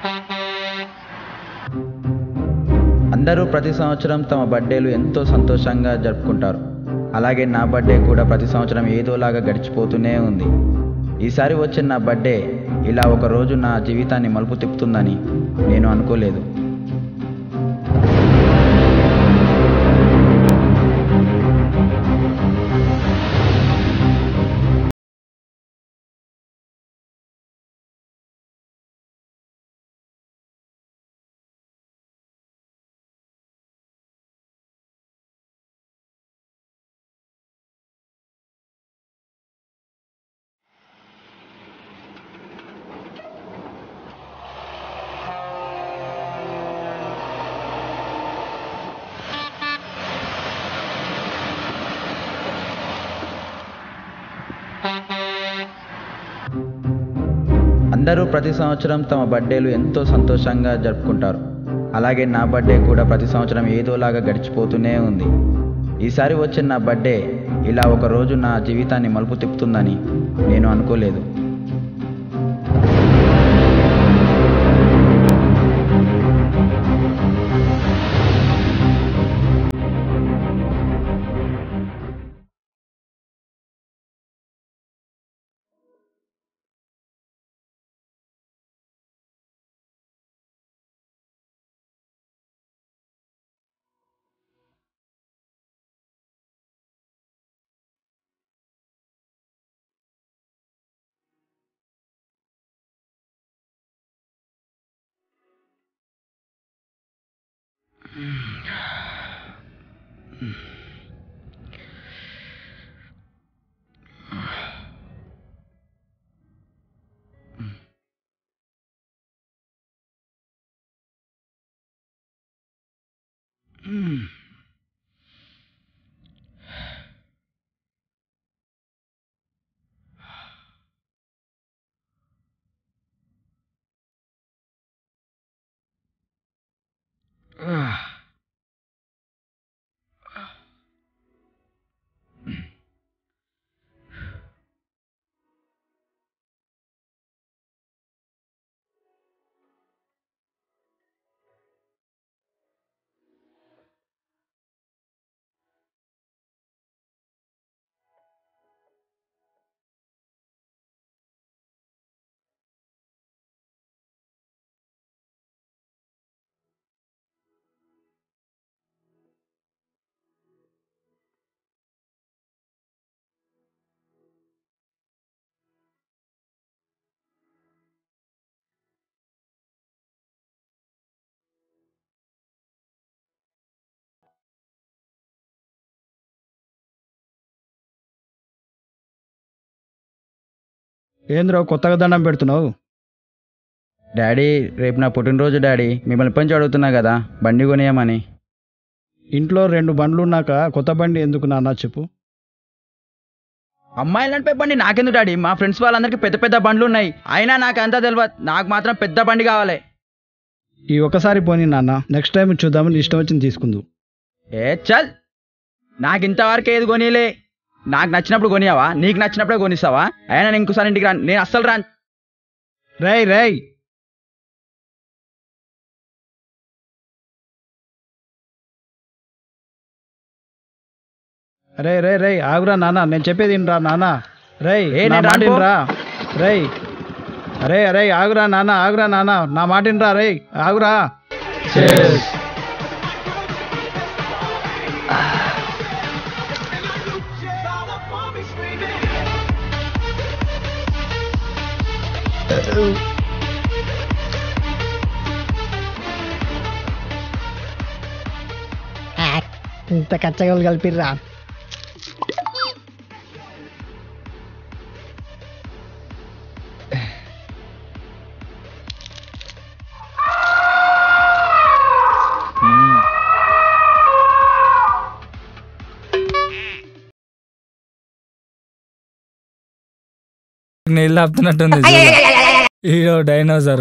అందరూ ప్రతి సంవత్సరం తమ బర్త్డేలు ఎంతో సంతోషంగా జరుపుకుంటారు అలాగే నా బర్త్డే కూడా ప్రతి సంవత్సరం ఏదోలాగా గడిచిపోతూనే ఉంది ఈసారి వచ్చిన నా బర్త్డే ఇలా ఒక రోజు నా జీవితాన్ని మలుపు తిప్పుతుందని నేను అనుకోలేదు అందరూ ప్రతి సంవత్సరం తమ బర్త్డేలు ఎంతో సంతోషంగా జరుపుకుంటారు అలాగే నా బర్త్డే కూడా ప్రతి సంవత్సరం ఏదోలాగా గడిచిపోతూనే ఉంది ఈసారి వచ్చిన నా బర్త్డే ఇలా ఒక రోజు నా జీవితాన్ని మలుపు తిప్పుతుందని నేను అనుకోలేదు ఏంద్రో కొత్తగా దండం పెడుతున్నావు డాడీ రేపు నా పుట్టినరోజు డాడీ మిమ్మల్ని పంచి అడుగుతున్నా కదా బండి కొనియమని ఇంట్లో రెండు బండ్లు ఉన్నాక కొత్త బండి ఎందుకు నాన్న చెప్పు అమ్మాయిలు నడిపే బండి నాకెందుకు డాడీ మా ఫ్రెండ్స్ వాళ్ళందరికీ పెద్ద పెద్ద బండ్లు ఉన్నాయి అయినా నాకు అంతా తెలియదు నాకు మాత్రం పెద్ద బండి కావాలి ఈ ఒకసారి పోనీ నాన్న నెక్స్ట్ టైం చూద్దామని ఇష్టం వచ్చింది తీసుకుందు ఏ చల్ నాకు ఇంతవరకు ఏది కొనిలే నాకు నచ్చినప్పుడు కొనియావా నీకు నచ్చినప్పుడే కొనిస్తావా అయినా నేను ఇంకోసారి ఇంటికి రాను నేను అస్సలు రాను రేయ్ రేయ్ రే రే రే ఆగురా నాన్న నేను చెప్పేది రా నాన్న రేయ్ ఏ, నా నేను మాట రాను పో. రా రేయ్ అరే అరే ఆగురా నాన్న ఆగురా నాన్న నా మాట రా రేయ్ ఆగురా ఇంత కచ్చగలు కలిపిర్రా నీళ్ళు ఆపుతున్నట్టుంది ఈడో డైనోసరు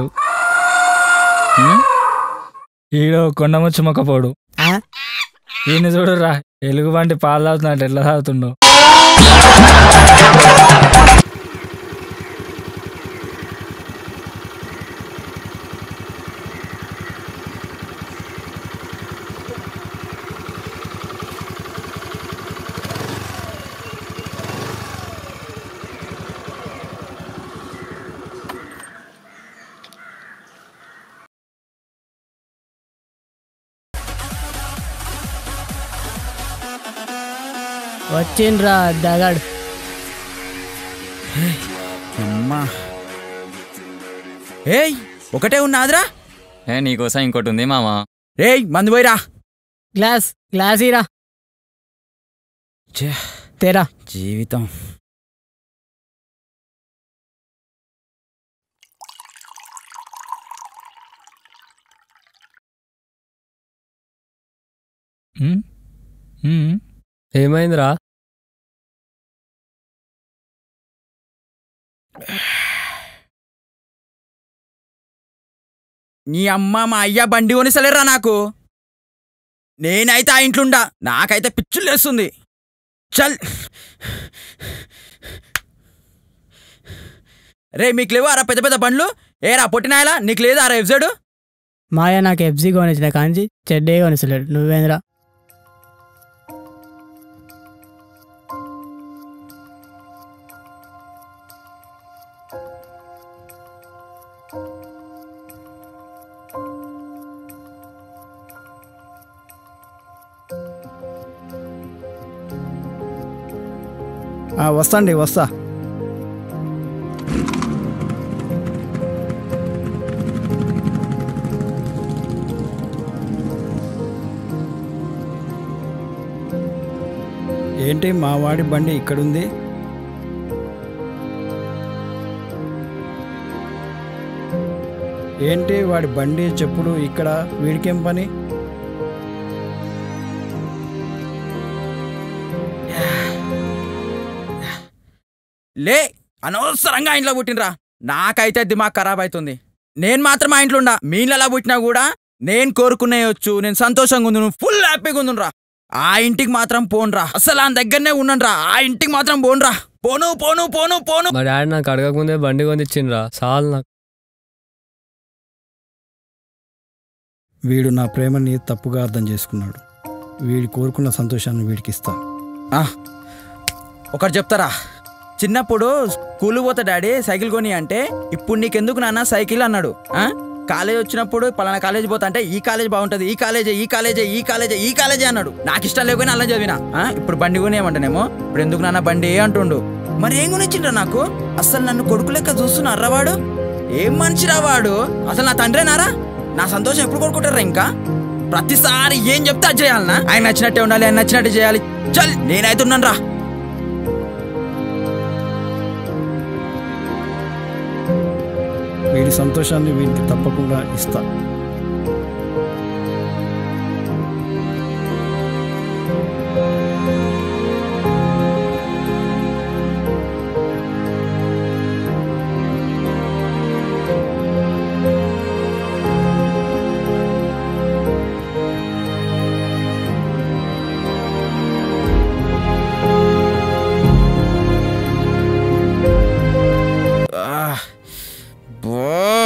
ఈడో కొండముచ్చు మొక్కపోడు ఆ? ఈయన చూడురా ఎలుగు వంటి పాలు తాగుతున్నట్టు ఎట్లా తాగుతుండో వచ్చిండ్రా దగడ్ అమ్మా ఏయ్ ఒకటే ఉన్నాదిరా ఏ నీకోసం ఇంకోటి ఉంది మామ ఏయ్ మందు పోయిరా గ్లాస్ గ్లాస్ ఇరా ఛే, తేరా జీవితం ఉమ్, ఉమ్. ఏమైందిరా నీ అమ్మ మా అయ్య బండి కొనిసలేరా నాకు నేనైతే ఆ ఇంట్లుండా నాకైతే పిచ్చులు లేస్తుంది చల్ రే మీకు లేవు అరా పెద్ద పెద్ద బండ్లు ఏరా పొట్టినాయలా నీకు లేదా అరా ఎఫ్జెడ్ మాయ నాకు ఎఫ్జీ కొనిచ్చిన కాంచి చెడ్డే కొనిస్తలేడు నువ్వేంద్రా ఆ, వస్తాండి వస్తా ఏంటి మా వాడి బండి ఇక్కడుంది ఏంటి వాడి బండి చెప్పులు ఇక్కడ వీడికేం పని లే అనవసరంగా ఇంట్లో పుట్టినరా నాకైతే దిమాగ్ ఖరాబ్ అవుతుంది నేను మాత్రం ఆ ఇంట్లో ఉండా మీ ఇళ్ళలా పుట్టినా కూడా నేను కోరుకునేయొచ్చు నేను సంతోషంగా ఉంది ఫుల్ హ్యాపీగా ఉందిరా ఆ ఇంటికి మాత్రం పోన్రా అసలు ఆ దగ్గరనే ఉన్నానురా ఆ ఇంటికి మాత్రం పోన్రా పోను పోను పోను పోను మా డాడీ నాకు అడగకముందే బండి కొనిచ్చిండ్రా చాలు నాకు వీడు నా ప్రేమని తప్పుగా అర్థం చేసుకున్నాడు వీడి కోరుకున్న సంతోషాన్ని వీడికి ఇస్తా ఆ, ఒకటి చెప్తారా చిన్నప్పుడు స్కూల్ పోతా డాడీ సైకిల్ కొని అంటే ఇప్పుడు నీకెందుకు నాన్న సైకిల్ అన్నాడు ఆ? కాలేజ్ వచ్చినప్పుడు పలానా కాలేజ్ పోతా అంటే ఈ కాలేజ్ బాగుంటది ఈ కాలేజే ఈ కాలేజే ఈ కాలేజే ఈ కాలేజే అన్నాడు నాకు ఇష్టం లేకపోయినా అలా చదివినా ఆ? ఇప్పుడు బండి కొనేయమంటానేమో ఇప్పుడు ఎందుకు నాన్న బండి అంటుండు మరి ఏం కొనిచ్చిండ్రా నాకు అసలు నన్ను కొడుకు లెక్క చూస్తున్నారా వాడు ఏం మనిషిరా వాడు అసలు నా తండ్రేనారా నా సంతోషం ఎప్పుడు కొడుకుంటారా ఇంకా ప్రతిసారి ఏం చెప్తే అది చేయాలనా ఆయన నచ్చినట్టే ఉండాలి ఆయన నచ్చినట్టు చేయాలి చల్ నేనైతే ఉన్నాను రా వీడి సంతోషాన్ని వీడికి తప్పకుండా ఇస్తా ఆ, బో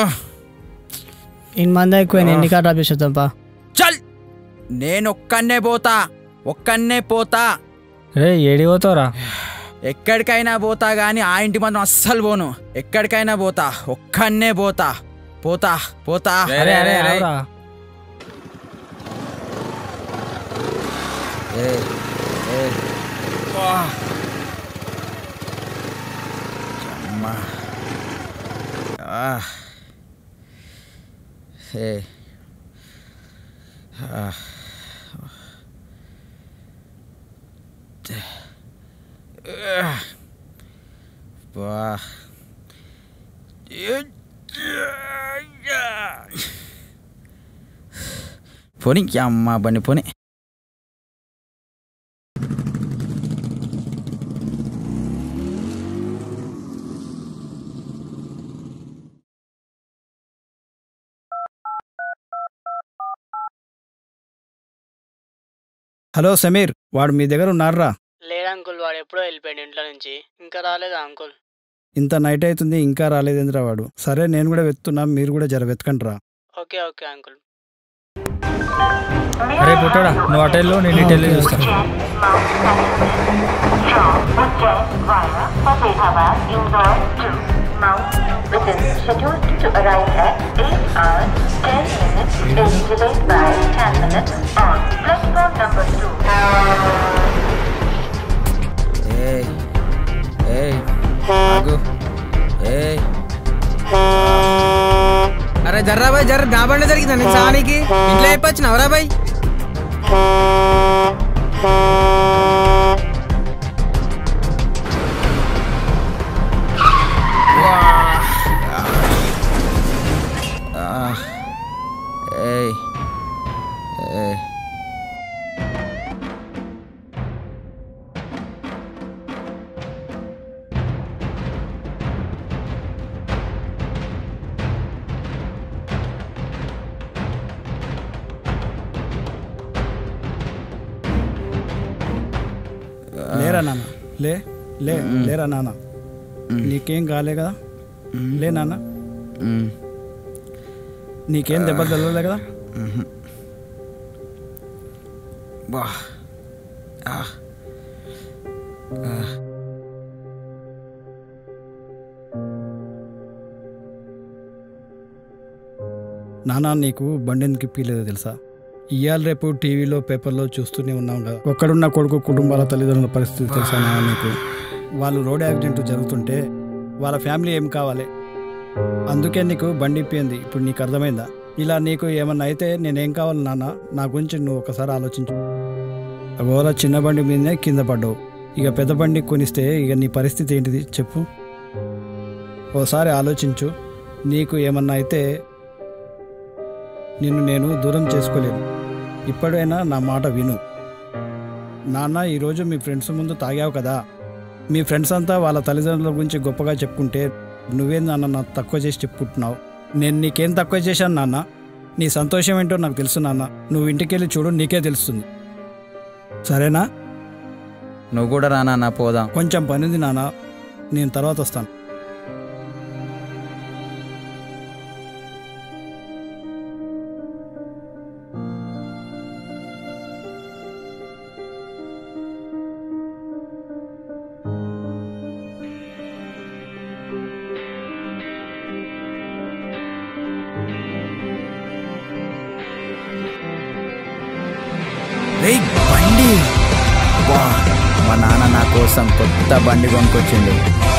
ఇన్ మంది ఎక్కువ ఎన్ని కార్ డ్రాప్ చేసేద్దాం పా చల్ నేను ఒక్కనే పోతా ఒక్కనే పోతా రే ఏడి పోతావురా ఎక్కడికైనా పోతా గానీ ఆ ఇంటి మాత్రం అస్సలు పోను ఎక్కడికైనా పోతా ఒక్కనే పోతా పోతా పోతా రే, అరే అరే రే, రే. ఆవురా. వా. అమ్మా. ఆ. హే. ఆ. ఆ. వా. పోనీ అమ్మ బండి పోనీ హలో సమీర్ వాడు మీ దగ్గర ఉన్నారా లేడు అంకుల్ వాడు ఎప్పుడో వెళ్ళిపోయాడు ఇంట్లో నుంచి ఇంకా రాలేదా అంకుల్ ఇంత నైట్ అవుతుంది ఇంకా రాలేదేంద్రా వాడు సరే నేను కూడా వెతున్నా మీరు కూడా జర వెతకండి రా ఓకే ఓకే అంకుల్ అరే పుట్టాడా నువ్వు అటు వెళ్ళు నేను ఇటు వెళ్ళి చూస్తాను Within scheduled to arrive at 8 hours 10 minutes is delayed by 10 minutes on platform number 2. బాయ్ జర్రా బాయ్ జర్ర నా బండి జరిగిందా నేను సానికి ఇంట్లో అయిపోచ్చినావరా బాయ్ ఏయ్ ఏయ్ లేరా నాన్న లే లే లేరా నాన్న నీకేం కాలే కదా లే నాన్న మ్. నీకేం దెబ్బలు తెలవలే కదా బా ఆ. ఆ. నాన్న నీకు బండి ఎందుకు ఇప్పలేదో తెలుసా ఇవాళ రేపు టీవీలో పేపర్లో చూస్తూనే ఉన్నాం కదా ఒక్కడున్న కొడుకు కుటుంబాల తల్లిదండ్రుల పరిస్థితి తెలుసా నాన్న నీకు వాళ్ళు రోడ్ యాక్సిడెంట్ జరుగుతుంటే వాళ్ళ ఫ్యామిలీ ఏం కావాలి అందుకే నీకు బండి ఇప్పింది ఇప్పుడు నీకు అర్థమైందా ఇలా నీకు ఏమన్నా అయితే నేనేం కావాలి నాన్న నా గురించి నువ్వు ఒకసారి ఆలోచించు ఒకవేళ చిన్న బండి మీదనే కింద పడ్డావు ఇక పెద్ద బండి కొనిస్తే ఇక నీ పరిస్థితి ఏంటిది చెప్పు ఓసారి ఆలోచించు నీకు ఏమన్నా అయితే నిన్ను నేను దూరం చేసుకోలేను ఇప్పుడైనా నా మాట విను నాన్న ఈరోజు మీ ఫ్రెండ్స్ ముందు తాగావు కదా మీ ఫ్రెండ్స్ అంతా వాళ్ళ తల్లిదండ్రుల గురించి గొప్పగా చెప్పుకుంటే నువ్వేం నాన్న నాకు తక్కువ చేసి చెప్పుకుంటున్నావు నేను నీకేం తక్కువ చేశాను నాన్న నీ సంతోషం ఏంటో నాకు తెలుసు నాన్న నువ్వు ఇంటికి వెళ్ళి చూడు నీకే తెలుస్తుంది సరేనా నువ్వు కూడా రానా నా పోదాం కొంచెం పని ఉంది నాన్న నేను తర్వాత వస్తాను రేయ్ బండి వా మా నాన్న నా కోసం కొత్త బండి కొనుక్కొచ్చిండు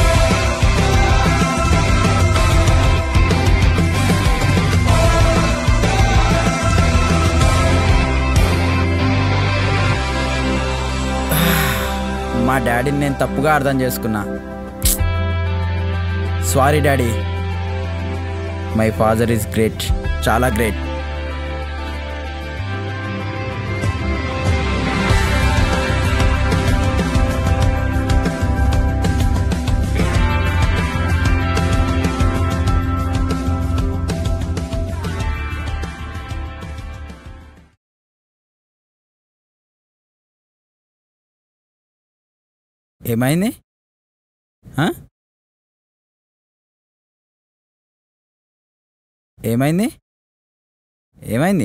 మా డాడీని నేను తప్పుగా అర్థం చేసుకున్నా sorry daddy my father is great చాలా గ్రేట్ ఏమైంది ఆ? ఏమైంది ఏమైంది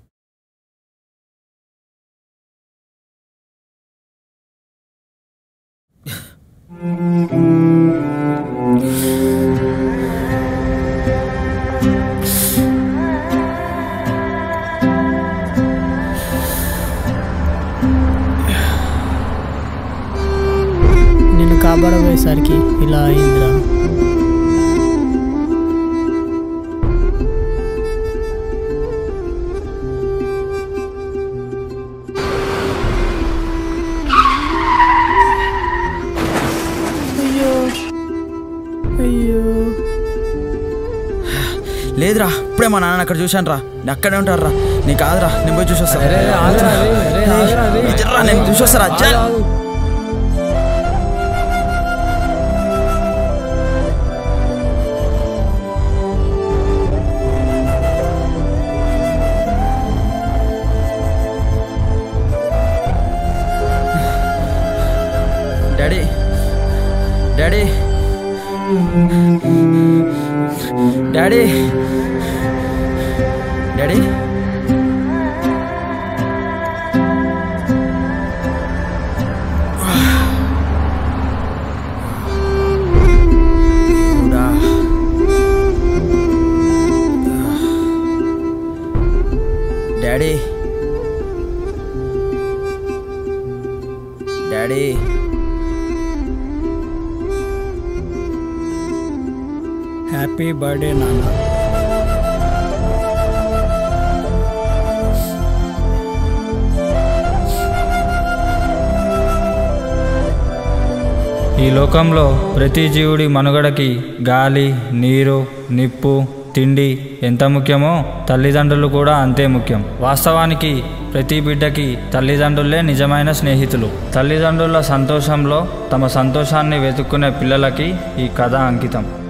నిన్ను కాపాడబోయేసరికి ఇలా అయిందిరా అయ్యో అయ్యో లేదురా ఇప్పుడే మా నాన్న అక్కడ చూశాను రా నేను అక్కడే ఉంటారు రా నీ కాదురా నేను పోయి చూసొస్తా అరే, ఆగురా రే, అరే, ఆగురా రే. ఏయ్, జర్రా, నేను చూసొస్తారా జర్ డాడీ డాడీ డాడీ డాడీ దేవుడా. డాడీ డాడీ హ్యాపీ బర్త్డే నాన్న ఈ లోకంలో ప్రతి జీవుడి మనుగడకి గాలి నీరు నిప్పు తిండి ఎంత ముఖ్యమో తల్లిదండ్రులు కూడా అంతే ముఖ్యం వాస్తవానికి ప్రతి బిడ్డకి తల్లిదండ్రులే నిజమైన స్నేహితులు తల్లిదండ్రుల సంతోషంలో తమ సంతోషాన్ని వెతుక్కునే పిల్లలకి ఈ కథ అంకితం